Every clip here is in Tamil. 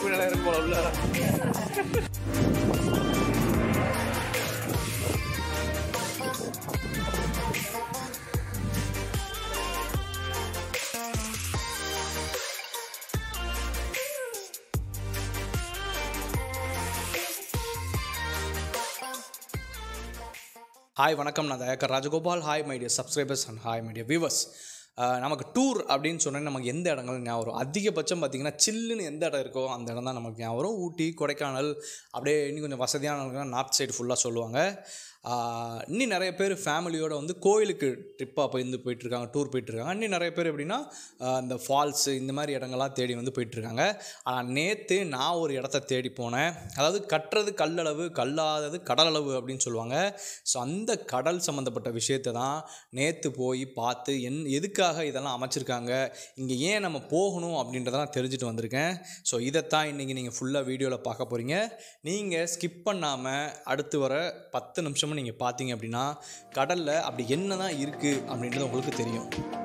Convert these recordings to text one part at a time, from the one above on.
மீன் இருக்கு போல உள்ள ஹாய் வணக்கம் நான் Dayakar Rajagopal hi my dear subscribers and hi my dear viewers நமக்கு டூர் அப்படின்னு சொன்னால் நமக்கு எந்த இடங்கள் ஞாபகம் வரும் அதிகபட்சம் பார்த்திங்கன்னா சில்லுன்னு எந்த இடம் இருக்கோ அந்த இடம் தான் நமக்கு ஞாபகம் வரும் ஊட்டி கொடைக்கானல் அப்படியே இன்னும் கொஞ்சம் வசதியான இடங்கள்னா நார்த் சைடு ஃபுல்லாக சொல்லுவாங்க ஆஹ் இன்னும் நிறைய பேர் ஃபேமிலியோட வந்து கோயிலுக்கு ட்ரிப்பாக போயிருந்து போயிட்டுருக்காங்க டூர் போயிட்டுருக்காங்க இன்னும் நிறைய பேர் எப்படின்னா ஆஹ் இந்த ஃபால்ஸு இந்த மாதிரி இடங்கள்லாம் தேடி வந்து போயிட்டுருக்காங்க ஆனால் நேற்று நான் ஒரு இடத்த தேடி போனேன் அதாவது கட்டுறது கல்லளவு கல்லாதது கடலளவு அப்படின்னு சொல்லுவாங்க ஸோ அந்த கடல் சம்மந்தப்பட்ட விஷயத்தை தான் நேற்று போய் பார்த்து என் எதுக்காக இதெல்லாம் அமைச்சிருக்காங்க இங்கே ஏன் நம்ம போகணும் அப்படின்றதெல்லாம் தெரிஞ்சுட்டு வந்திருக்கேன் ஸோ இதைத்தான் இன்றைக்கி நீங்கள் ஃபுல்லாக வீடியோவில் பார்க்க போகிறீங்க நீங்கள் ஸ்கிப் பண்ணாமல் அடுத்து வர பத்து நிமிஷமும் நீங்கள் பார்த்தீங்க அப்படின்னா கடலில் அப்படி என்ன தான் இருக்குது அப்படின்றது உங்களுக்கு தெரியும்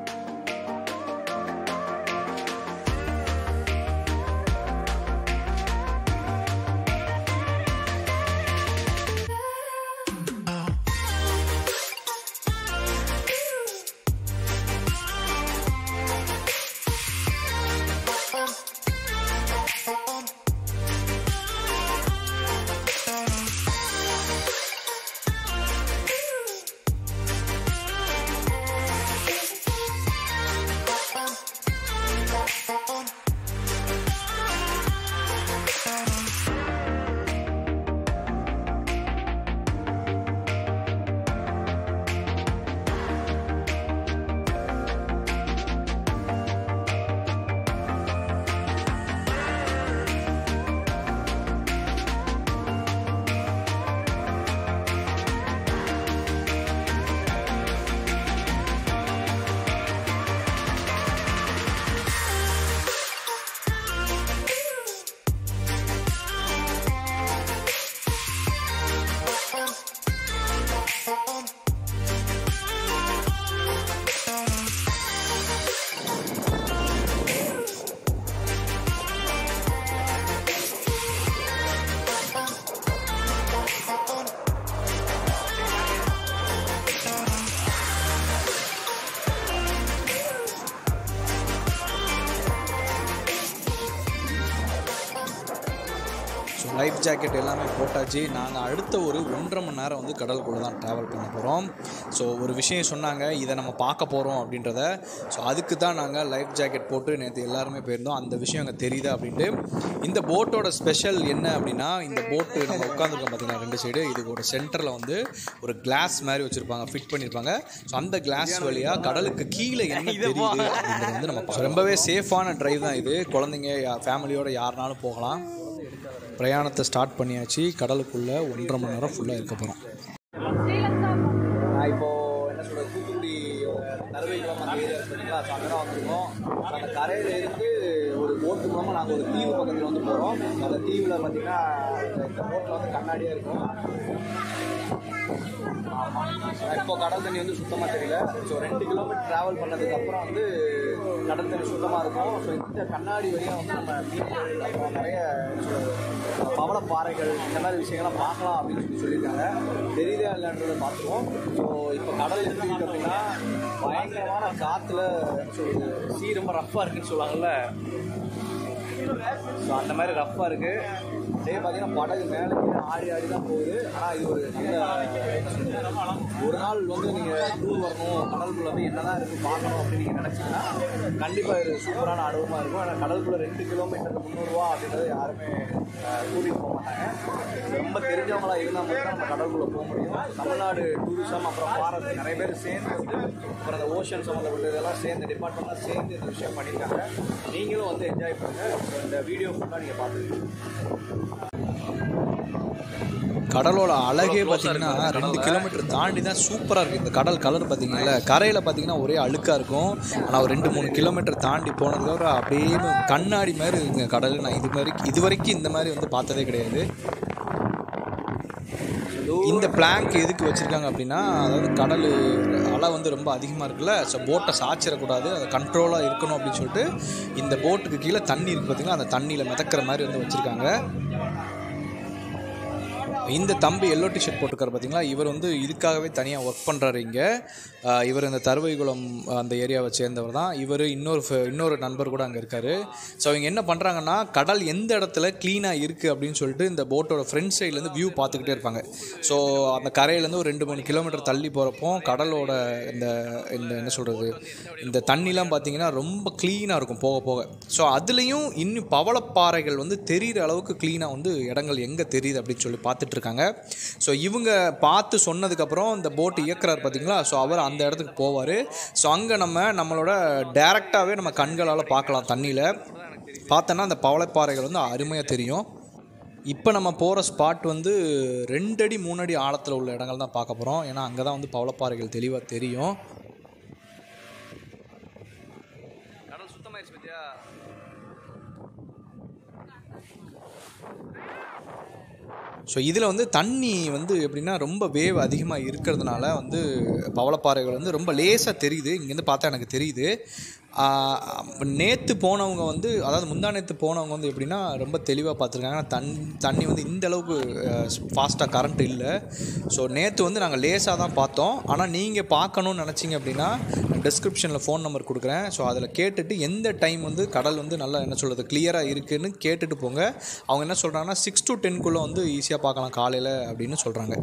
ஸோ லைஃப் ஜாக்கெட் எல்லாமே போட்டாச்சு நாங்கள் அடுத்த ஒரு ஒன்றரை மணி நேரம் வந்து கடலுக்குள்ளே தான் ட்ராவல் பண்ண போகிறோம் ஸோ ஒரு விஷயம் சொன்னாங்க இதை நம்ம பார்க்க போகிறோம் அப்படின்றத ஸோ அதுக்கு தான் நாங்கள் லைஃப் ஜாக்கெட் போட்டு நேற்று எல்லாருமே போயிருந்தோம் அந்த விஷயம் அங்கே தெரியுது அப்படின்ட்டு இந்த போட்டோட ஸ்பெஷல் என்ன அப்படின்னா இந்த போட்டு நம்ம உட்காந்துருக்கோம் பார்த்தீங்கன்னா ரெண்டு சைடு இது ஒரு சென்டரில் வந்து ஒரு கிளாஸ் மாதிரி வச்சுருப்பாங்க ஃபிட் பண்ணியிருப்பாங்க ஸோ அந்த கிளாஸ் வழியாக கடலுக்கு கீழே என்ன தெரியுது அப்படின்றது வந்து நம்ம பார்க்கலாம். ரொம்பவே சேஃபான டிரைவ் தான் இது குழந்தைங்க ஃபேமிலியோட யாருனாலும் போகலாம் பிரயாணத்தை ஸ்டார்ட் பண்ணியாச்சு கடலுக்குள்ளே ஒன்றரை மணி நேரம் ஃபுல்லாக இருக்க போகிறோம் நான் இப்போ என்ன சொல்கிறது தூத்துக்குடி நறுவைக்குளம் அந்த ஏரியா இருக்குங்களா ஸோ அங்கே தான் வந்திருக்கோம் ஸோ அந்த கரையில் இருந்து ஒரு போட்டு மூலமாக நாங்கள் ஒரு தீவு பக்கத்தில் வந்து போகிறோம் அந்த தீவில் பார்த்தீங்கன்னா இந்த- இந்த போட்டில் வந்து கண்ணாடியாக இருக்கும் ஆமாம் இப்போ கடல் தண்ணி வந்து சுத்தமாக தெரியல ஸோ ரெண்டு கிலோமீட்டர் ட்ராவல் பண்ணதுக்கப்புறம் வந்து கடல் தண்ணி சுத்தமாக இருக்கும் ஸோ இந்த கண்ணாடி வழியாக வந்து நம்ம மீன்கள் அப்புறம் நிறைய என்ன சொல்றது, பவளப்பாறைகள் இந்த மாதிரி விஷயங்கள்லாம் பார்க்கலாம் அப்படின்னு சொல்லி சொல்லியிருக்காங்க தெரியுதா இல்லைன்றதை பார்த்துருவோம் ஸோ இப்போ கடல் எப்படி இருக்கு அப்படின்னா பயங்கரமான காற்றுல சீ ரொம்ப ரஃப்பாக இருக்குன்னு சொல்லுவாங்கல்ல ஸோ அந்த மாதிரி ரஃப்பாக இருக்குது அப்படியே பார்த்தீங்கன்னா படகு மேலே கீழே ஆடி ஆடி தான் போகுது ஆனால் இது ஒரு நல்ல ஒரு நாள் வந்து நீங்கள் டூர் வரணும் கடலுக்குள்ள போய் என்னதான் இருக்குது பார்க்கணும் அப்படின்னு நீங்கள் நினச்சிங்கன்னா கண்டிப்பாக இது சூப்பரான அனுபவமாக இருக்கும் ஆனால் கடலுக்குள்ள ரெண்டு கிலோமீட்டருக்கு முந்நூறுரூவா அப்படின்றது யாருமே அஹ், கூட்டிகிட்டு போக மாட்டாங்க ரொம்ப தெரிஞ்சவங்களா இருந்தால் மட்டும் தான் நம்ம கடலுக்குள்ள போக முடியும் தமிழ்நாடு டூரிசம் அப்புறம் ஃபாரஸ்ட் நிறைய பேர் சேர்ந்து வந்து அப்புறம் அந்த ஓஷன் சம்மந்தப்பட்ட இதெல்லாம் சேர்ந்து டிபார்ட்மெண்ட்லாம் சேர்ந்து இந்த விஷயம் பண்ணியிருக்காங்க நீங்களும் வந்து என்ஜாய் பண்ணுங்கள் ஸோ இந்த வீடியோ ஃபுல்லாக நீங்கள் பார்த்துருக்கீங்க கடலோட அழகே பார்த்தீங்கன்னா ரெண்டு கிலோமீட்டர் தாண்டி தான் சூப்பராக இருக்குது இந்த கடல் கலர் பார்த்தீங்களா கரையில் பார்த்தீங்கன்னா ஒரே அழுக்காக இருக்கும் ஆனால் ஒரு ரெண்டு மூணு கிலோமீட்டர் தாண்டி போனதுக்கப்புறம் அப்படியே கண்ணாடி மாதிரி இருக்குங்க கடல் நான் இது மாதிரி இது வரைக்கும் இந்த மாதிரி வந்து பார்த்ததே கிடையாது இந்த பிளாங்க் எதுக்கு வச்சுருக்காங்க அப்படின்னா அதாவது கடல் அலை வந்து ரொம்ப அதிகமாக இருக்குல்ல ஸோ போட்டை சாய்ச்சிடக்கூடாது அது கண்ட்ரோலாக இருக்கணும் அப்படின்னு சொல்லிட்டு இந்த போட்டுக்கு கீழே தண்ணி இருக்குது பார்த்தீங்கன்னா அந்த தண்ணியில் மிதக்கிற மாதிரி வந்து வச்சுருக்காங்க இந்த தம்பி எல்லோ டிஷர்ட் போட்டிருக்காரு பார்த்தீங்களா இவர் வந்து இதுக்காகவே தனியாக ஒர்க் பண்ணுறாரு இங்கே ஆஹ் இவர் இந்த தருவைகுளம் அந்த ஏரியாவை சேர்ந்தவர் தான் இவர் இன்னொரு ஃப- இன்னொரு நண்பர் கூட அங்கே இருக்கார் ஸோ இவங்க என்ன பண்ணுறாங்கன்னா கடல் எந்த இடத்துல க்ளீனாக இருக்குது அப்படின்னு சொல்லிட்டு இந்த போட்டோட ஃப்ரண்ட் சைட்லேருந்து வியூ பார்த்துக்கிட்டே இருப்பாங்க ஸோ அந்த கரையிலேருந்து ஒரு ரெண்டு மூணு கிலோமீட்டர் தள்ளி போகிறப்போ கடலோட இந்த இந்த என்ன சொல்கிறது இந்த தண்ணிலாம் பார்த்தீங்கன்னா ரொம்ப க்ளீனாக இருக்கும் போக போக ஸோ அதுலேயும் இன்னும் பவளப்பாறைகள் வந்து தெரிகிற அளவுக்கு க்ளீனாக வந்து இடங்கள் எங்கே தெரியுது அப்படின்னு சொல்லி பார்த்துட்டு இருக்காங்க ஸோ இவங்க பார்த்து சொன்னதுக்கப்புறம் இந்த போட் இயக்குறாரு பார்த்தீங்களா ஸோ அவர் அந்த இடத்துக்கு போவார் ஸோ அங்கே நம்ம நம்மளோட டேரெக்டாகவே நம்ம கண்களால் பார்க்கலாம் தண்ணியில் பார்த்தோன்னா அந்த பவளப்பாறைகள் வந்து அருமையாக தெரியும் இப்போ நம்ம போகிற ஸ்பாட் வந்து ரெண்டு அடி மூணு அடி ஆழத்தில் உள்ள இடங்கள் தான் பார்க்க போகிறோம் ஏன்னா அங்கே தான் வந்து பவளப்பாறைகள் தெளிவாக தெரியும் கடல் சுத்தமாயிருச்சு பத்தியா ஸோ இதில் வந்து தண்ணி வந்து எப்படின்னா ரொம்ப வேவ் அதிகமாக இருக்கிறதுனால வந்து பவளப்பாறைகள் வந்து ரொம்ப லேசாக தெரியுது இங்கேருந்து பார்த்தா எனக்கு தெரியுது நேற்று போனவங்க வந்து அதாவது முந்தா நேற்று போனவங்க வந்து எப்படின்னா ரொம்ப தெளிவாக பார்த்துருக்காங்க ஆனா தண் தண்ணி வந்து இந்த அளவுக்கு ஃபாஸ்ட்டாக கரண்ட் இல்லை ஸோ நேற்று வந்து நாங்கள் லேசாக தான் பார்த்தோம் ஆனால் நீங்கள் பார்க்கணும்னு நினச்சிங்க அப்படின்னா டிஸ்கிரிப்ஷனில் ஃபோன் நம்பர் கொடுக்குறேன் ஸோ அதில் கேட்டுட்டு எந்த டைம் வந்து கடல் வந்து நல்லா என்ன சொல்கிறது கிளியராக இருக்குன்னு கேட்டுட்டு போங்க அவங்க என்ன சொல்கிறாங்கன்னா சிக்ஸ் டு டென்குள்ளே வந்து ஈஸியாக பார்க்கலாம் காலையில் அப்படின்னு சொல்கிறாங்க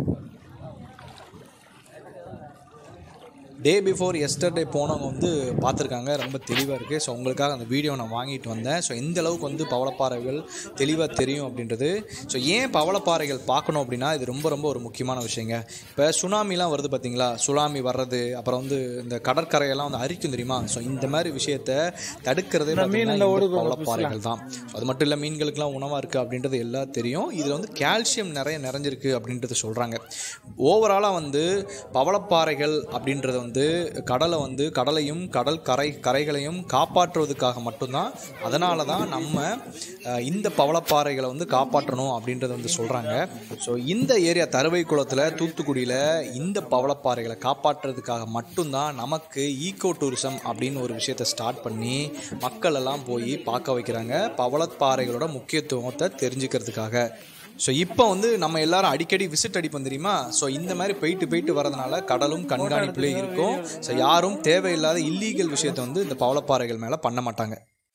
டே பிஃபோர் எஸ்டர்டே போனவங்க வந்து பார்த்துருக்காங்க ரொம்ப தெளிவாக இருக்குது ஸோ உங்களுக்காக அந்த வீடியோ நான் வாங்கிட்டு வந்தேன் ஸோ எந்த அளவுக்கு வந்து பவளப்பாறைகள் தெளிவாக தெரியும் அப்படின்றது ஸோ ஏன் பவளப்பாறைகள் பார்க்கணும் அப்படின்னா இது ரொம்ப ரொம்ப ஒரு முக்கியமான விஷயங்க இப்போ சுனாமிலாம் வருது பார்த்தீங்களா சுனாமி வர்றது அப்புறம் வந்து இந்த கடற்கரையெல்லாம் வந்து அரிக்கும் தெரியுமா ஸோ இந்த மாதிரி விஷயத்த தடுக்கிறதே பார்த்தீங்கன்னா இந்த பவளப்பாறைகள் தான் அது மட்டும் இல்லை மீன்களுக்கெல்லாம் உணவாக இருக்குது அப்படின்றது எல்லாம் தெரியும் இதில் வந்து கால்சியம் நிறைய நிறைஞ்சிருக்கு அப்படின்றது சொல்கிறாங்க ஓவராலாக வந்து பவளப்பாறைகள் அப்படின்றது வந்து கடலை வந்து கடலையும் கடல் கரை கரைகளையும் காப்பாற்றுவதற்காக மட்டும்தான் அதனால தான் நம்ம அஹ், இந்த பவளப்பாறைகளை வந்து காப்பாற்றணும் அப்படின்றத வந்து சொல்கிறாங்க ஸோ இந்த ஏரியா தருவை குளத்தில் தூத்துக்குடியில் இந்த பவளப்பாறைகளை காப்பாற்றுறதுக்காக மட்டும்தான் நமக்கு ஈகோ டூரிசம் அப்படின்னு ஒரு விஷயத்தை ஸ்டார்ட் பண்ணி மக்கள் எல்லாம் போய் பார்க்க வைக்கிறாங்க பவளப்பாறைகளோட முக்கியத்துவத்தை தெரிஞ்சுக்கிறதுக்காக ஸோ இப்போ வந்து நம்ம எல்லாரும் அடிக்கடி விசிட் அடிப்போம் தெரியுமா ஸோ இந்த மாதிரி போயிட்டு போயிட்டு வரதுனால கடலும் கண்காணிப்புலேயே இருக்கும் ஸோ யாரும் தேவையில்லாத இல்லீகல் விஷயத்தை வந்து இந்த பவளப்பாறைகள் மேலே பண்ண மாட்டாங்க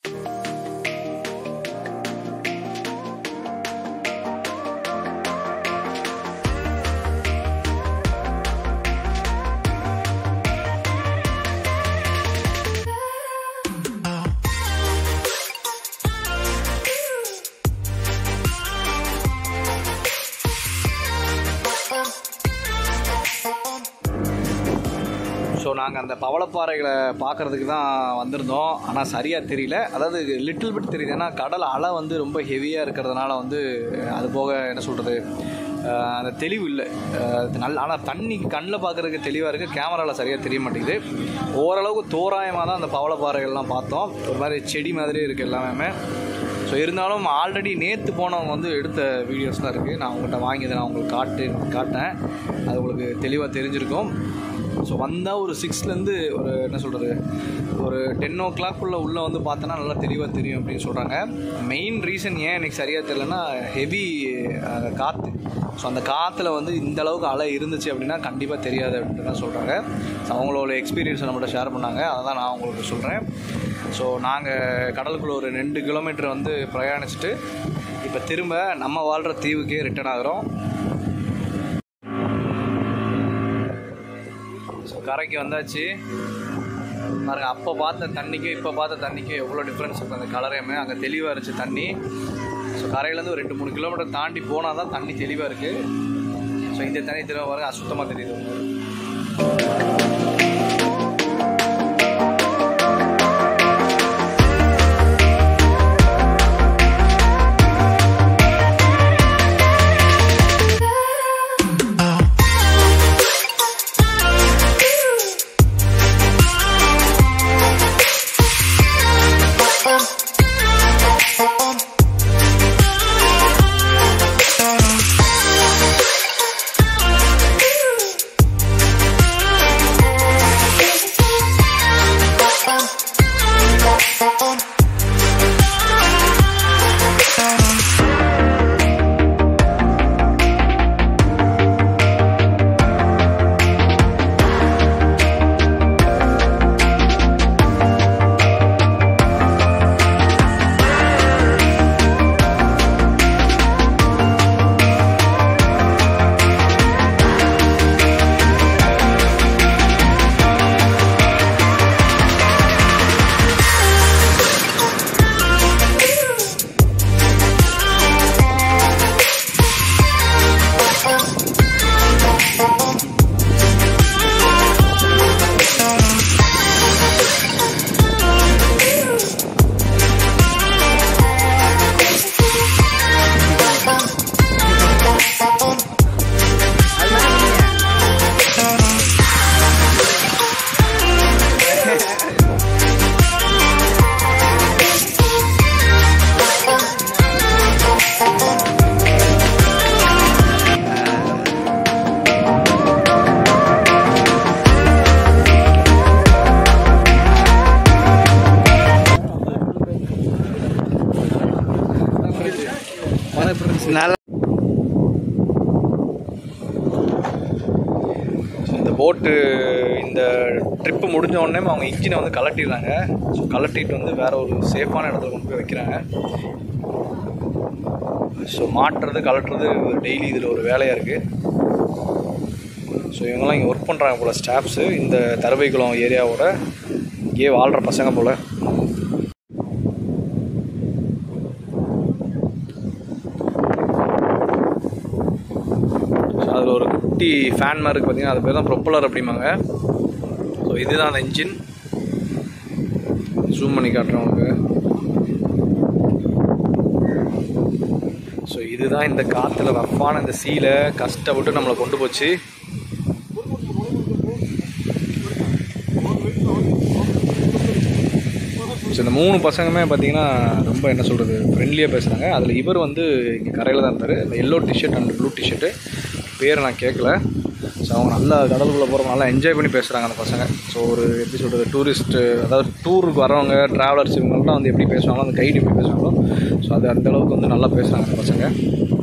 ஸோ நாங்கள் அந்த பவளப்பாறைகளை பார்க்குறதுக்கு தான் வந்திருந்தோம் ஆனால் சரியாக தெரியல அதாவது லிட்டில் பிட் தெரியுது ஏன்னா கடல் அலை வந்து ரொம்ப ஹெவியாக இருக்கிறதுனால வந்து அது போக என்ன சொல்கிறது அந்த தெளிவு இல்லை அஹ் நல்ல ஆனால் தண்ணி கண்ணில் பார்க்குறதுக்கு தெளிவாக இருக்குது கேமராவில் சரியாக தெரிய மாட்டேங்குது ஓரளவுக்கு தோராயமாக தான் அந்த பவளப்பாறைகள்லாம் பார்த்தோம் ஒரு மாதிரி செடி மாதிரி இருக்குது எல்லாமே ஸோ இருந்தாலும் ஆல்ரெடி நேற்று போனவங்க வந்து எடுத்த வீடியோஸ் தான் இருக்குது நான் உங்கள்கிட்ட வாங்கியதை நான் உங்களுக்கு காட்டு காட்டினேன் அது உங்களுக்கு தெளிவாக தெரிஞ்சிருக்கும் ஸோ வந்தால் ஒரு சிக்ஸ்லேருந்து ஒரு என்ன சொல்கிறது ஒரு டென் ஓ கிளாக்குள்ளே உள்ளே வந்து பார்த்தோன்னா நல்லா தெளிவாக தெரியும் அப்படின்னு சொல்கிறாங்க மெயின் ரீசன் ஏன் எனக்கு சரியாக தெரியலன்னா ஹெவி காற்று ஸோ அந்த காற்றுல வந்து இந்த அளவுக்கு அலை இருந்துச்சு அப்படின்னா கண்டிப்பாக தெரியாது அப்படின்ட்டு தான் சொல்கிறாங்க ஸோ அவங்களோட எக்ஸ்பீரியன்ஸை நம்மகிட்ட ஷேர் பண்ணாங்க அதை தான் நான் உங்களுக்கு சொல்கிறேன் ஸோ நாங்கள் கடலுக்குள்ள ஒரு ரெண்டு கிலோமீட்டர் வந்து பிரயாணிச்சுட்டு இப்போ திரும்ப நம்ம வாழ்கிற தீவுக்கே ரிட்டர்ன் ஆகிறோம் ஸோ கரைக்கு வந்தாச்சு பாருங்க அப்போ பார்த்த தண்ணிக்கும் இப்போ பார்த்த தண்ணிக்கும் எவ்வளோ டிஃப்ரென்ஸ் இருக்குது அந்த கலரையுமே அங்கே தெளிவாக இருந்துச்சு தண்ணி ஸோ கரையிலேருந்து ஒரு ரெண்டு மூணு கிலோமீட்டர் தாண்டி போனால் தான் தண்ணி தெளிவாக இருக்குது ஸோ இந்த தண்ணி திரும்ப பாருங்க அசுத்தமாக தெரியுது படம் எப்படி இருந்துச்சு நல்லா இந்த போட்டு இந்த ட்ரிப்பு முடிஞ்ச உடனே அவங்க இன்ஜினை வந்து கலட்டிடுறாங்க ஸோ கலட்டிட்டு வந்து வேற ஒரு சேஃபான இடத்துல கொண்டு போய் வைக்கிறாங்க ஸோ மாட்டுறது கலட்டுறது டெய்லி இதில் ஒரு வேலையாக இருக்குது ஸோ இவங்கெல்லாம் இங்கே ஒர்க் பண்ணுறாங்க போல் ஸ்டாஃப்ஸு இந்த தரவைக்குளம் ஏரியாவோட இங்கேயே வாழ்கிற பசங்க போல் ஸோ அதில் ஒரு குட்டி ஃபேன் மாதிரி இருக்குது பார்த்தீங்கன்னா அது பேர் தான் ப்ரொப்பலர் அப்படிம்பாங்க ஸோ இதுதான் அந்த இன்ஜின் ஜூம் பண்ணி காட்டுறேன் உங்களுக்கு ஸோ இதுதான் இந்த காற்றுல ரஃப்பான இந்த சீலை கஷ்டப்பட்டு நம்மளை கொண்டு போச்சு ஸோ இந்த மூணு பசங்களுமே பார்த்தீங்கன்னா ரொம்ப என்ன சொல்கிறது ஃப்ரெண்ட்லியாக பேசுகிறாங்க அதில் இவர் வந்து இங்கே கரையில் தான் இருந்தார் இந்த yellow T shirt and blue T shirt பேரை நான் கேட்கல ஸோ அவங்க நல்லா கடலுக்குள்ளே போகிறவங்க நல்லா என்ஜாய் பண்ணி பேசுகிறாங்க அந்த பசங்க ஸோ ஒரு எப்படி சொல்கிறது டூரிஸ்ட்டு அதாவது டூருக்கு வரவங்க ட்ராவலர்ஸ் இவங்கெல்லாம் வந்து எப்படி பேசுவாங்களோ அந்த கைடு எப்படி பேசுவாங்களோ ஸோ அது அந்த அளவுக்கு வந்து நல்லா பேசுகிறாங்க அந்த பசங்க